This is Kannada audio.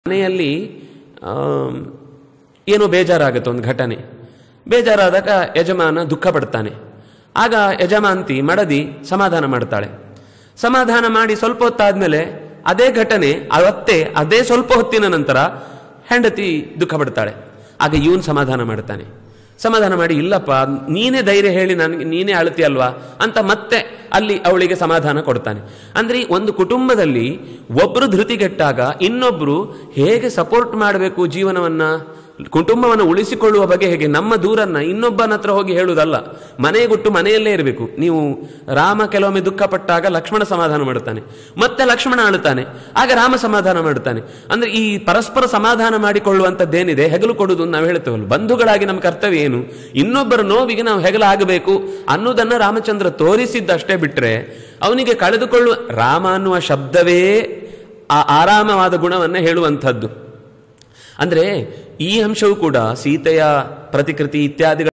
ಮನೆಯಲ್ಲಿ ಆಮ್, ಏನೋ ಬೇಜಾರಾಗುತ್ತೆ ಒಂದು ಘಟನೆ ಬೇಜಾರಾದಾಗ ಯಜಮಾನ ದುಃಖ ಪಡ್ತಾನೆ ಆಗ ಯಜಮಾಂತಿ ಮಡದಿ ಸಮಾಧಾನ ಮಾಡ್ತಾಳೆ ಸಮಾಧಾನ ಮಾಡಿ ಸ್ವಲ್ಪ ಹೊತ್ತಾದ್ಮೇಲೆ ಅದೇ ಘಟನೆ ಅವತ್ತೇ ಅದೇ ಸ್ವಲ್ಪ ಹೊತ್ತಿನ ನಂತರ ಹೆಂಡತಿ ದುಃಖ ಪಡ್ತಾಳೆ ಆಗ ಇವನ್ ಸಮಾಧಾನ ಮಾಡ್ತಾನೆ ಸಮಾಧಾನ ಮಾಡಿ ಇಲ್ಲಪ್ಪ ನೀನೇ ಧೈರ್ಯ ಹೇಳಿ ನನಗೆ ನೀನೇ ಅಳತಿ ಅಲ್ವಾ ಅಂತ ಮತ್ತೆ ಅಲ್ಲಿ ಅವಳಿಗೆ ಸಮಾಧಾನ ಕೊಡ್ತಾನೆ ಅಂದ್ರೆ ಈ ಒಂದು ಕುಟುಂಬದಲ್ಲಿ ಒಬ್ರು ಧೃತಿಗೆಟ್ಟಾಗ ಇನ್ನೊಬ್ರು ಹೇಗೆ ಸಪೋರ್ಟ್ ಮಾಡಬೇಕು ಜೀವನವನ್ನ ಕುಟುಂಬವನ್ನು ಉಳಿಸಿಕೊಳ್ಳುವ ಬಗ್ಗೆ ಹೇಗೆ ನಮ್ಮ ದೂರನ್ನ ಇನ್ನೊಬ್ಬನ ಹತ್ರ ಹೋಗಿ ಹೇಳುವುದಲ್ಲ ಮನೆಗುಟ್ಟು ಮನೆಯಲ್ಲೇ ಇರಬೇಕು ನೀವು ರಾಮ ಕೆಲವೊಮ್ಮೆ ದುಃಖಪಟ್ಟಾಗ ಲಕ್ಷ್ಮಣ ಸಮಾಧಾನ ಮಾಡುತ್ತಾನೆ ಮತ್ತೆ ಲಕ್ಷ್ಮಣ ಅಳುತ್ತಾನೆ ಆಗ ರಾಮ ಸಮಾಧಾನ ಮಾಡುತ್ತಾನೆ ಅಂದ್ರೆ ಈ ಪರಸ್ಪರ ಸಮಾಧಾನ ಮಾಡಿಕೊಳ್ಳುವಂಥದ್ದೇನಿದೆ ಹೆಗಲು ಕೊಡುವುದು ನಾವು ಹೇಳ್ತೇವಲ್ಲ ಬಂಧುಗಳಾಗಿ ನಮ್ಮ ಕರ್ತವ್ಯ ಏನು ಇನ್ನೊಬ್ಬರ ನೋವಿಗೆ ನಾವು ಹೆಗಲಾಗಬೇಕು ಅನ್ನೋದನ್ನ ರಾಮಚಂದ್ರ ತೋರಿಸಿದ್ದಷ್ಟೇ ಬಿಟ್ರೆ ಅವನಿಗೆ ಕಳೆದುಕೊಳ್ಳುವ ರಾಮ ಅನ್ನುವ ಶಬ್ದವೇ ಆ ಆರಾಮವಾದ ಗುಣವನ್ನ ಹೇಳುವಂಥದ್ದು ಅಂದ್ರೆ ಈ ಅಂಶವು ಕೂಡ ಸೀತೆಯ ಪ್ರತಿಕೃತಿ ಇತ್ಯಾದಿಗಳ